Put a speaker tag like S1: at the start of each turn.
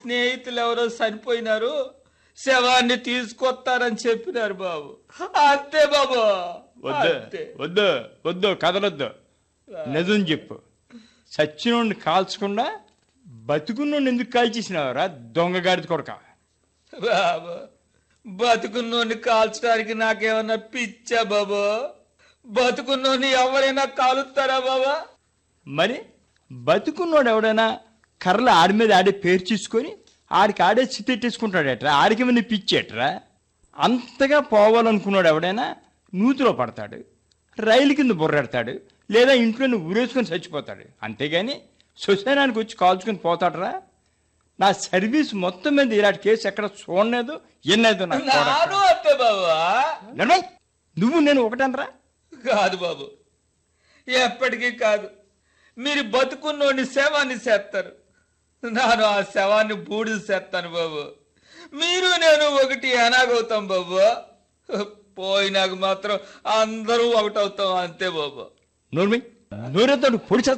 S1: స్నేహితులు ఎవరో చనిపోయినారు శవాన్ని తీసుకొస్తారని చెప్పినారు బాబు అంతే బాబు
S2: వద్దు
S1: అంతే
S2: వద్దు వద్దు కదలొద్దు నిజం చెప్పు సచ్చినోడిని కాల్చకుండా బతుకున్నోడిని ఎందుకు కాల్చేసినావురా దొంగగాడిది కొడక
S1: బాబు బతుకున్నోని కాల్చడానికి నాకేమన్నా పిచ్చా బాబు బతుకున్నోని ఎవరైనా కాలుస్తారా బాబా
S2: మరి బతుకున్నోడు ఎవడైనా కర్రలు ఆడి మీద ఆడే పేరు చూసుకొని ఆడికి ఆడే చిత్తెట్టేసుకుంటాడేట్రా ఆడికి మీద పిచ్చేట్రా అంతగా పోవాలనుకున్నాడు ఎవడైనా నూతిలో పడతాడు రైలు కింద బుర్రెడతాడు లేదా ఇంట్లోనే ఊరేసుకొని చచ్చిపోతాడు అంతేగాని శ్మశానానికి వచ్చి కాల్చుకొని పోతాడరా నా సర్వీస్ మొత్తం మీద ఇలాంటి కేసు ఎక్కడ చూడలేదు ఎన్నైతే నాకు
S1: నాను
S2: చూడక్కర్లేదు.
S1: అంతే బాబా
S2: నడవయ్. నువ్వు నేను ఒకటనరా
S1: కాదు బాబు ఎప్పటికీ కాదు మీరు బతుకున్నోని శవాన్ని చేస్తారు నేను ఆ శవాన్ని బూడిద చేస్తాను బాబు మీరు నేను ఒకటి ఎనాగవుతాం బాబు పోయినాక మాత్రం అందరూ ఒకటవుతాం అంతే బాబు
S2: నోర్మి నోరెత్తాడు పొడి